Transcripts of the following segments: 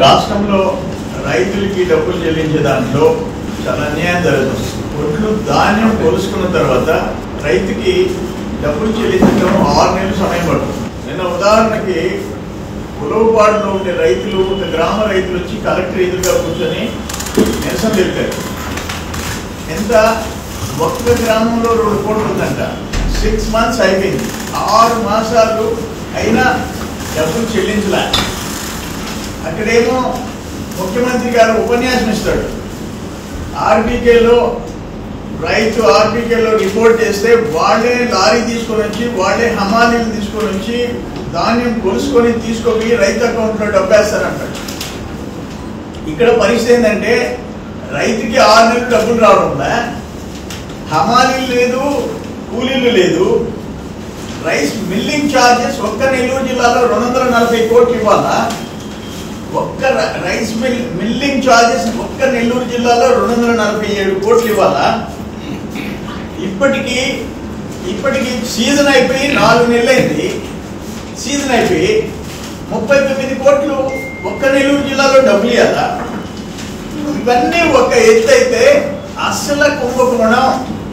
రాష్ట్రంలో రైతులకి డబ్బులు చెల్లించే దాంట్లో చాలా అన్యాయం జరుగుతుంది ఒడ్లు ధాన్యం కొలుసుకున్న తర్వాత రైతుకి డబ్బులు చెల్లించడం ఆరు నెలలు సమయం పడుతుంది నిన్న ఉదాహరణకి కులవపాడులో ఉండే రైతులు ఒక గ్రామ రైతులు వచ్చి కలెక్టర్ ఎదురుగా కూర్చొని నిరసన తెలిపారు ఎంత ఒక్క గ్రామంలో రెండు కోట్లు ఉందంట సిక్స్ మంత్స్ అయిపోయింది ఆరు మాసాలు అయినా డబ్బులు చెల్లించలే అక్కడేమో ముఖ్యమంత్రి గారు ఉపన్యాసం ఇస్తాడు ఆర్బీకేలో రైతు ఆర్బీకేలో రిపోర్ట్ చేస్తే వాళ్ళే లారీ తీసుకొని వచ్చి వాళ్ళే హమాలీలు తీసుకొని వచ్చి ధాన్యం కొలుసుకొని తీసుకొని రైతు అకౌంట్లో డబ్బేస్తారంటాడు ఇక్కడ పరిస్థితి ఏంటంటే రైతుకి ఆరు నెలలు డబ్బులు రావడంలా హమాలీలు లేదు కూలీలు లేదు రైస్ మిల్లింగ్ ఛార్జెస్ ఒక్క నెల్లూరు జిల్లాలో రెండు వందల నలభై కోట్లు ఇవ్వాలా ఒక్క ర- రైస్ మిల్ మిల్లింగ్ ఛార్జెస్ ఒక్క నెల్లూరు జిల్లాలో రెండు వందల నలభై ఏడు కోట్లు ఇవ్వాలా ఇప్పటికి ఇప్పటికి సీజన్ అయిపోయి నాలుగు నెలలైంది సీజన్ అయిపోయి ముప్పై తొమ్మిది కోట్లు ఒక్క నెల్లూరు జిల్లాలో డబ్బులు ఇవ్వాలా ఇవన్నీ ఒక ఎత్తు అయితే అసలు కుంభకోణం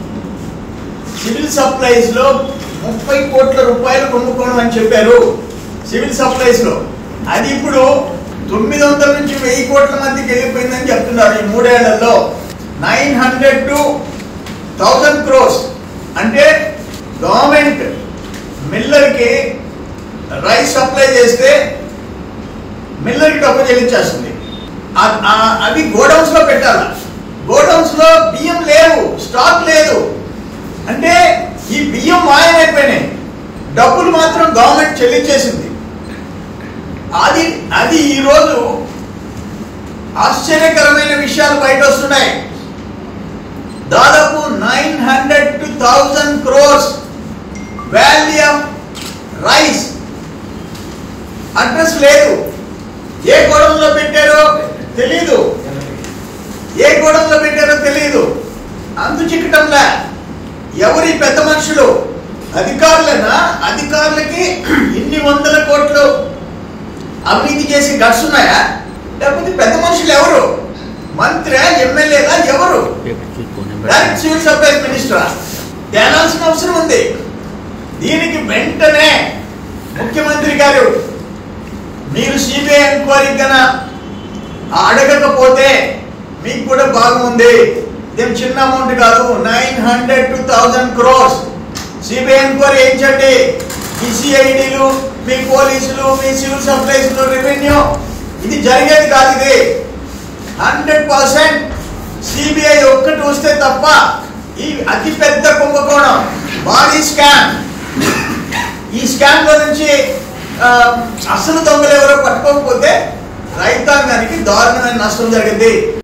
సివిల్ సప్లైస్ లో ముప్పై కోట్ల రూపాయలు కుంభకోణం అని చెప్పారు సివిల్ సప్లైస్ లో అది ఇప్పుడు తొమ్మిది వందల నుంచి వెయ్యి కోట్ల మధ్యకి వెళ్ళిపోయిందని చెప్తున్నారు ఈ మూడేళ్లలో nine hundred to thousand crores అంటే గవర్నమెంట్ మిల్లర్కి రైస్ సప్లై చేస్తే మిల్లర్కి డబ్బు చెల్లించేస్తుంది ఆ- ఆ- అవి గోడౌన్స్ లో పెట్టాలి గోడౌన్స్ లో బియ్యం లేవు స్టాక్ లేదు అంటే ఈ బియ్యం మాయమైపోయినాయి డబ్బులు మాత్రం గవర్నమెంట్ చెల్లించేసింది అది అది ఈరోజు ఆశ్చర్యకరమైన విషయాలు బయట వస్తున్నాయి దాదాపు nine hundred to thousand crores value of rice address లేదు ఏ గోడంలో పెట్టారో తెలీదు ఏ గోడంలో పెట్టారో తెలియదు అంతు చిక్కటంలా ఎవరి పెద్ద మనుషులు అధికారులనా అధికారులకి ఇన్ని వందల కోట్లు అవినీతి చేసి గట్స్ ఉన్నాయా లేకపోతే పెద్ద మనుషులు ఎవరు మంత్రి ఎమ్మెల్యేలా ఎవరు డైరెక్ట్ సివిల్ సప్లైస్ మినిస్టర్ తేలాల్సిన అవసరం ఉంది దీనికి వెంటనే ముఖ్యమంత్రి గారు మీరు సిబిఐ ఎంక్వైరీ కన్నా అడగకపోతే మీకు కూడా బాగుంది ఇదేం చిన్న అమౌంట్ కాదు nine hundred to thousand crores CBI enquiry వేయించండి మీ సిఐడిలు మీ పోలీసులు మీ సివిల్ సప్లైస్లు రెవెన్యూ ఇది జరిగేది కాదు ఇది హండ్రెడ్ పర్సెంట్ సిబిఐ ఒక్కటి వస్తే తప్ప ఈ అతి పెద్ద కుంభకోణం భారీ స్కామ్ ఈ స్కామ్ లో నుంచి ఆ, అసలు దొంగలు ఎవరో పట్టుకోకపోతే రైతాంగానికి దారుణమైన నష్టం జరిగింది